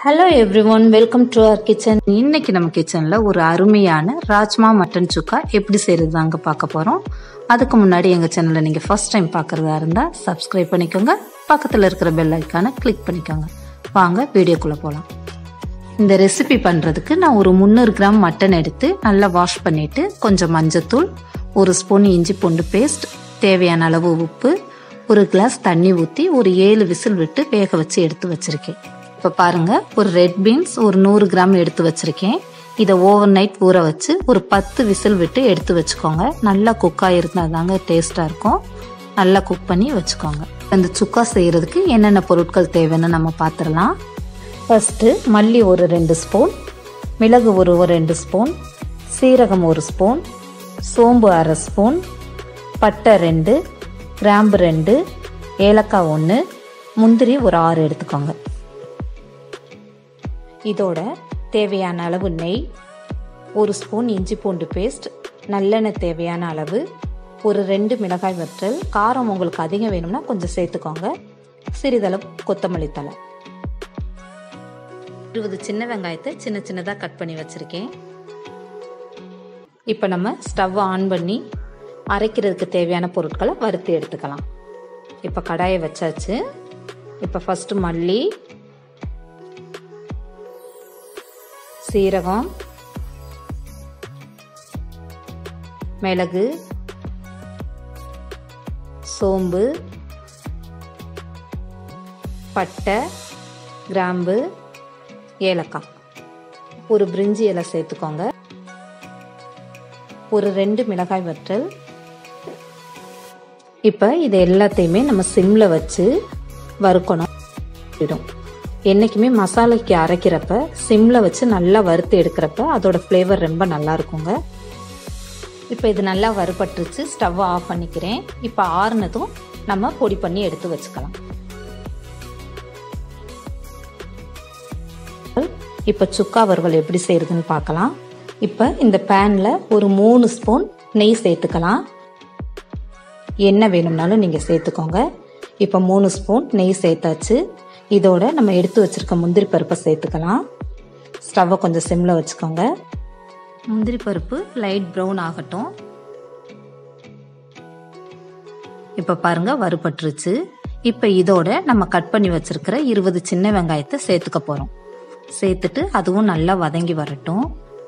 hello everyone welcome to our kitchen இன்னைக்கு நம்ம கிச்சனில் ஒரு அருமையான ராஜ்மா மட்டன் சுக்கா எப்படி செய்கிறது தாங்க பார்க்க போகிறோம் அதுக்கு முன்னாடி எங்கள் சேனலை நீங்கள் ஃபர்ஸ்ட் டைம் பார்க்குறதா இருந்தால் சப்ஸ்கிரைப் பண்ணிக்கோங்க பக்கத்தில் இருக்கிற பெல் ஐக்கானை கிளிக் பண்ணிக்கோங்க வாங்க வீடியோக்குள்ளே போகலாம் இந்த ரெசிபி பண்ணுறதுக்கு நான் ஒரு முந்நூறு கிராம் மட்டன் எடுத்து நல்லா வாஷ் பண்ணிவிட்டு கொஞ்சம் மஞ்சத்தூள் ஒரு ஸ்பூன் இஞ்சி பூண்டு பேஸ்ட் தேவையான அளவு உப்பு ஒரு கிளாஸ் தண்ணி ஊற்றி ஒரு ஏழு விசில் விட்டு வேக வச்சு எடுத்து வச்சுருக்கேன் இப்போ பாருங்க ஒரு ரெட் பீன்ஸ் ஒரு நூறு கிராம் எடுத்து வச்சிருக்கேன் இதை ஓவர் நைட் ஊற வச்சு ஒரு பத்து விசில் விட்டு எடுத்து வச்சுக்கோங்க நல்லா குக்காக இருந்தால் தாங்க டேஸ்ட்டாக இருக்கும் நல்லா குக் பண்ணி வச்சுக்கோங்க அந்த சுக்கா செய்கிறதுக்கு என்னென்ன பொருட்கள் தேவைன்னு நம்ம பார்த்துடலாம் ஃபஸ்ட்டு மல்லி ஒரு ரெண்டு ஸ்பூன் மிளகு ஒரு ஒரு ரெண்டு ஸ்பூன் சீரகம் ஒரு ஸ்பூன் சோம்பு அரை ஸ்பூன் பட்டை ரெண்டு கிராம்பு ரெண்டு ஏலக்காய் ஒன்று முந்திரி ஒரு ஆறு எடுத்துக்கோங்க இதோட தேவையான அளவு நெய் ஒரு ஸ்பூன் இஞ்சி பூண்டு பேஸ்ட் நல்லெண்ணெய் தேவையான அளவு ஒரு ரெண்டு மிளகாய் வற்றல் காரம் உங்களுக்கு அதிகம் வேணும்னா கொஞ்சம் சேர்த்துக்கோங்க சிறிதளவு கொத்தமல்லி தலை இருபது சின்ன வெங்காயத்தை சின்ன சின்னதாக கட் பண்ணி வச்சுருக்கேன் இப்போ நம்ம ஸ்டவ் ஆன் பண்ணி அரைக்கிறதுக்கு தேவையான பொருட்களை வறுத்து எடுத்துக்கலாம் இப்போ கடாயை வச்சாச்சு இப்போ ஃபஸ்ட்டு மல்லி சீரகம் மிளகு சோம்பு பட்டை கிராம்பு ஏலக்காய் ஒரு பிரிஞ்சி இலை சேர்த்துக்கோங்க ஒரு ரெண்டு மிளகாய் வற்றல் இப்போ இது எல்லாத்தையுமே நம்ம சிம்மில் வச்சு வறுக்கணும் விடும் என்றைக்குமே மசாலைக்கு அரைக்கிறப்ப சிம்மில் வச்சு நல்லா வறுத்து எடுக்கிறப்ப அதோட ஃப்ளேவர் ரொம்ப நல்லா இருக்குங்க இப்போ இது நல்லா வறுபட்டுருச்சு ஸ்டவ்வை ஆஃப் பண்ணிக்கிறேன் இப்போ ஆறுனதும் நம்ம பொடி பண்ணி எடுத்து வச்சுக்கலாம் இப்போ சுக்கா வறுவல் எப்படி செய்யறதுன்னு பார்க்கலாம் இப்போ இந்த பேனில் ஒரு மூணு ஸ்பூன் நெய் சேர்த்துக்கலாம் என்ன வேணும்னாலும் நீங்கள் சேர்த்துக்கோங்க இப்போ மூணு ஸ்பூன் நெய் சேர்த்தாச்சு இதோட நம்ம எடுத்து வச்சிருக்க முந்திரி பருப்பை சேர்த்துக்கலாம் ஸ்டவ்வை கொஞ்சம் சிம்மில் வச்சுக்கோங்க முந்திரி பருப்பு லைட் ப்ரௌன் ஆகட்டும் இப்போ பாருங்க வறுபட்டுருச்சு இப்போ இதோட நம்ம கட் பண்ணி வச்சிருக்கிற இருபது சின்ன வெங்காயத்தை சேர்த்துக்க போகிறோம் சேர்த்துட்டு அதுவும் நல்லா வதங்கி வரட்டும்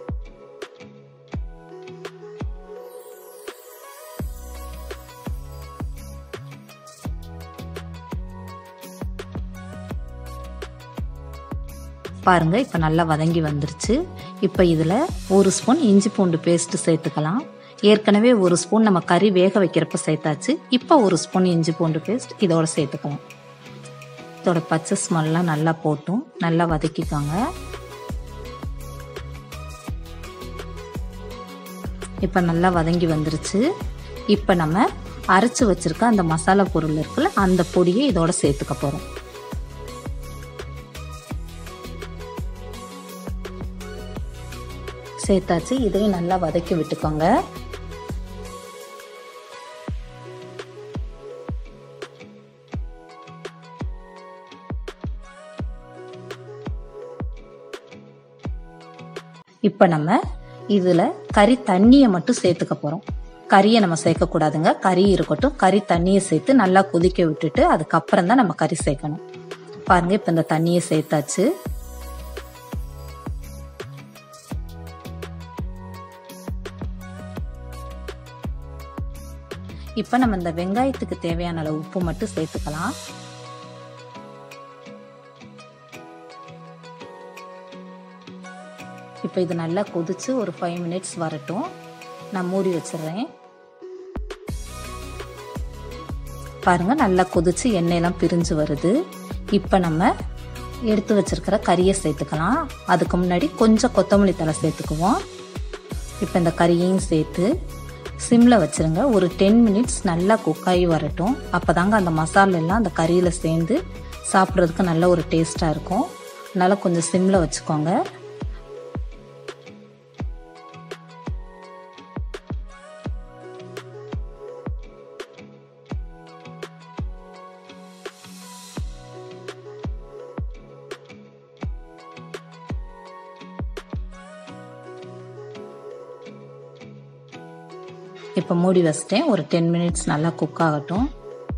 பாருங்க இப்போ நல்லா வதங்கி வந்துருச்சு இப்போ இதில் ஒரு ஸ்பூன் இஞ்சி பூண்டு பேஸ்ட் சேர்த்துக்கலாம் ஏற்கனவே ஒரு ஸ்பூன் நம்ம கறி வேக வைக்கிறப்ப சேர்த்தாச்சு இப்போ ஒரு ஸ்பூன் இஞ்சி பூண்டு பேஸ்ட் இதோட சேர்த்துக்கலாம் இதோட பச்சை ஸ்மெல்லாம் நல்லா போட்டும் நல்லா வதக்கிக்கோங்க இப்போ நல்லா வதங்கி வந்துருச்சு இப்போ நம்ம அரைச்சி வச்சிருக்க அந்த மசாலா பொருள் இருக்குல்ல அந்த பொடியை இதோட சேர்த்துக்க போகிறோம் சேர்த்தாச்சு இதையும் நல்லா வதக்கி விட்டுக்கோங்க இப்போ நம்ம இதில் கறி தண்ணியை மட்டும் சேர்த்துக்க போகிறோம் கறியை நம்ம சேர்க்கக்கூடாதுங்க கறி இருக்கட்டும் கறி தண்ணியை சேர்த்து நல்லா கொதிக்க விட்டுட்டு அதுக்கப்புறம் தான் நம்ம கறி சேர்க்கணும் பாருங்க இப்போ இந்த தண்ணியை சேர்த்தாச்சு இப்போ நம்ம இந்த வெங்காயத்துக்கு தேவையான அளவு உப்பு மட்டும் சேர்த்துக்கலாம் இப்போ இது நல்லா கொதிச்சு ஒரு ஃபைவ் மினிட்ஸ் வரட்டும் நான் மூடி வச்சிடுறேன் பாருங்க நல்லா கொதிச்சு எண்ணெயெல்லாம் பிரிஞ்சு வருது இப்போ நம்ம எடுத்து வச்சிருக்கிற கறியை சேர்த்துக்கலாம் அதுக்கு முன்னாடி கொஞ்சம் கொத்தமல்லி தலை சேர்த்துக்குவோம் இப்போ இந்த கறியையும் சேர்த்து சிம்மில் வச்சுருங்க ஒரு டென் மினிட்ஸ் நல்லா குக்காகி வரட்டும் அப்போ தாங்க அந்த மசாலா எல்லாம் அந்த கறியில் சேர்ந்து சாப்பிட்றதுக்கு நல்ல ஒரு டேஸ்ட்டாக இருக்கும் அதனால் கொஞ்சம் சிம்மில் வச்சுக்கோங்க இப்போ மூடி வச்சிட்டேன் ஒரு டென் மினிட்ஸ் நல்லா குக் ஆகட்டும்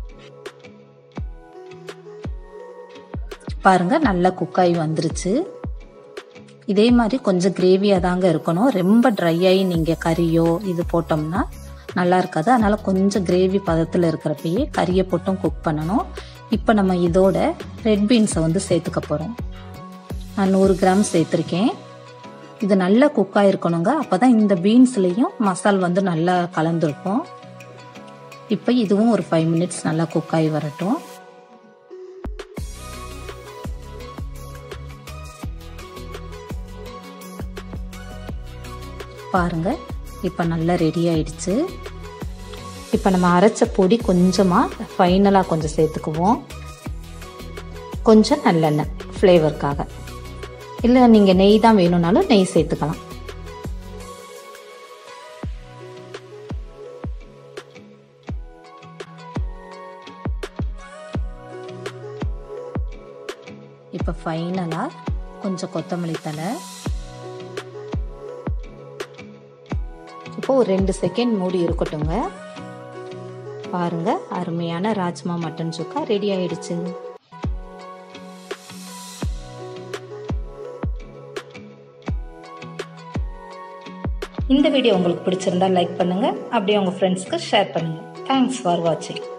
பாருங்க நல்லா குக் ஆகி வந்துருச்சு இதே மாதிரி கொஞ்சம் கிரேவியாக தாங்க இருக்கணும் ரொம்ப ட்ரை ஆகி நீங்கள் கறியோ இது போட்டோம்னா நல்லா இருக்காது அதனால கொஞ்சம் கிரேவி பதத்தில் இருக்கிறப்பயே கறியை போட்டும் குக் பண்ணணும் இப்போ நம்ம இதோட ரெட் பீன்ஸை வந்து சேர்த்துக்க போகிறோம் நான் நூறு கிராம் சேர்த்துருக்கேன் இது நல்லா குக் ஆகிருக்கணுங்க அப்போ தான் இந்த பீன்ஸ்லேயும் மசால் வந்து நல்லா கலந்துருக்கும் இப்போ இதுவும் ஒரு ஃபைவ் மினிட்ஸ் நல்லா குக் ஆகி வரட்டும் பாருங்க இப்போ நல்லா ரெடி ஆயிடுச்சு இப்போ நம்ம அரைச்ச பொடி கொஞ்சமாக ஃபைனலாக கொஞ்சம் சேர்த்துக்குவோம் கொஞ்சம் நல்லெண்ணெய் ஃப்ளேவருக்காக இல்லை நீங்கள் நெய் தான் வேணும்னாலும் நெய் சேர்த்துக்கலாம் இப்போ ஃபைனலாக கொஞ்சம் கொத்தமல்லி தலை இப்போ ஒரு ரெண்டு செகண்ட் மூடி இருக்கட்டுங்க பாருங்க அருமையான ராஜ்மா மட்டன் சுக்கா ரெடி ஆயிடுச்சு இந்த வீடியோ உங்களுக்கு பிடிச்சிருந்தா லைக் பண்ணுங்க அப்படியே உங்க ஃப்ரெண்ட்ஸ்க்கு ஷேர் பண்ணுங்க தேங்க்ஸ் ஃபார் வாட்சிங்